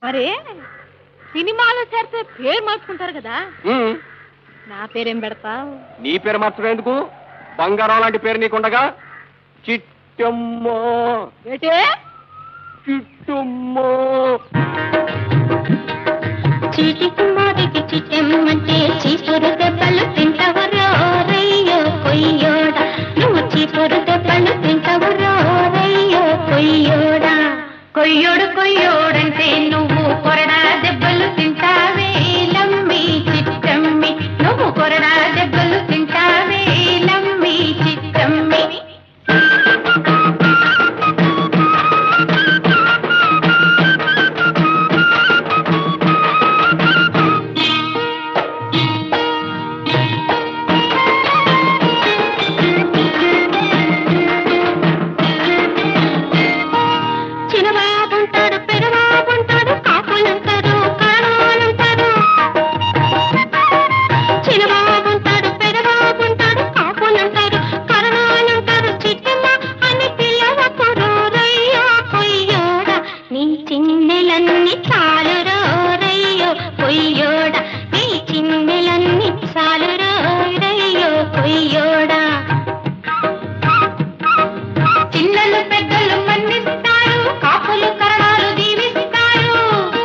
అరే సినిమాలో చేరితే పేరు మార్చుకుంటారు కదా ఉమ్, నా పేరేం పెడతావు నీ పేరు మార్చడం ఎందుకు బంగారం లాంటి పేరు నీకుండగా చిట్టమ్మ ఏటే చిట్టమ్మ చీటికి మాటికి చిట్టెమ్మంటే చీపురు దెబ్బలు తింటవరో రయ్యో కొయ్యోడ నువ్వు చీపురు దెబ్బలు తింటవరో రయ్యో కొయ్యోడా కొయ్యోడు కొయ్యోడంటే నువ్వు కొరడా దెబ్బలు తింటావే లమ్మి చిట్టమ్మి నువ్వు కొరడా దెబ్బలు తింటావే లమ్మి చిట్టమ్మి చిన్నబాబుంటాడు పెదబాబుంటాడు కాకులంటారు కాణాలంటారు చిన్నబాబుంటాడు పెదబాబుంటాడు కాకులంటారు కరణాలంటారు చిట్టమ్మ అని పిల్లవకురు రయ్యో కొయ్యోడ నీ చిన్నెలన్నీ చాలు రయ్యో కొయ్యోడ నీ చిన్నెలన్నీ చాలు రయ్యో కొయ్యోడా చిన్నలు పెద్దలు మన్నిస్తారు కాపులు కరణాలు దీవిస్తారు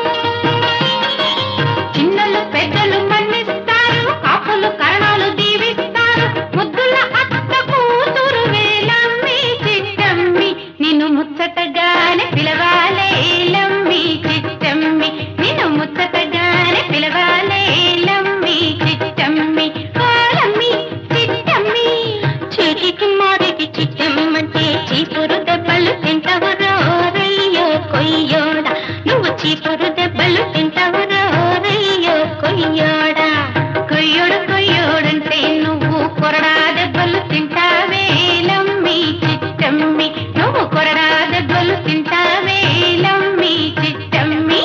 చిన్నలు పెద్దలు మన్నిస్తారు కాపులు కరణాలు దీవిస్తారు ముద్దుల అత్త కూతురు వేలమ్మి చిట్టమ్మి నిన్ను ముచ్చటగానే పిలవాలే లమ్మి చిట్టమ్మి నిన్ను ముచ్చటగానే పిలవాలే లమ్మి చిట్టమ్మి ఓలమ్మి చిట్టమ్మి చీటికి మారికి చిట్టమ్మంటే చీపురు దెబ్బలు తింటవరో రయ్యో కొయ్యోడ నువ్వు చీపురు దెబ్బలు తింటవరో రయ్యో కొయ్యోడా కొయ్యోడు కొయ్యోడంటే నువ్వు కొరడా దెబ్బలు తింటావే లమ్మి చిట్టమ్మి నువ్వు కొరడా దెబ్బలు తింటావే లమ్మి చిట్టమ్మి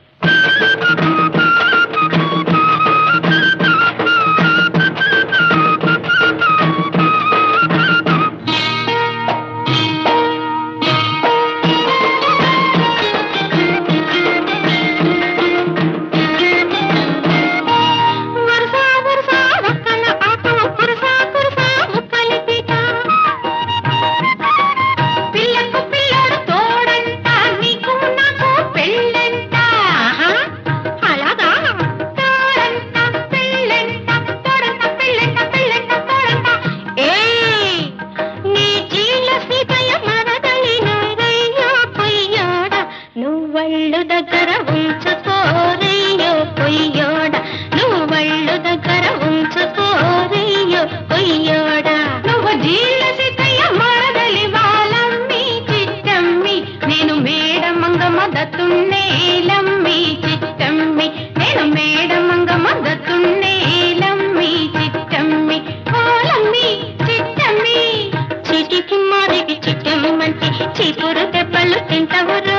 వరుస వరుస ఒక్కల ఆకు కురుస కురుస ముక్కలి పీట పిల్లకు పిల్లడు తోడంట నీకు నాకు పెళ్ళంట ఆహా, అలాగా తోడంట పెళ్ళంట తోడంట పెళ్ళంట పెళ్ళంట తోడంట ఏయ్ నీ చీల సీతయ్య మరదలిన రయ్యో పొయ్యోడ నువ్వళ్ళు దగ్గర ఉంచుకోరయ్యో పొయ్యోడ నువ్వళ్ళు దగ్గర ఉంచుకోరయ్యో పొయ్యోడ నువ్వు జీల సీతయ్య మరదలి వాళ్ళమ్మి చిట్టమ్మి నేను మేడమంగమ్మ దత్తున్నేలమ్మి చిట్టమ్మి నేను మేడమంగమ్మ దత్తున్నేలమ్మి చిట్టమ్మి ఓలమ్మి చిట్టమ్మి చిటికి మారికి చిట్టమ్మంటే చీపురు దెబ్బలు తింటవరు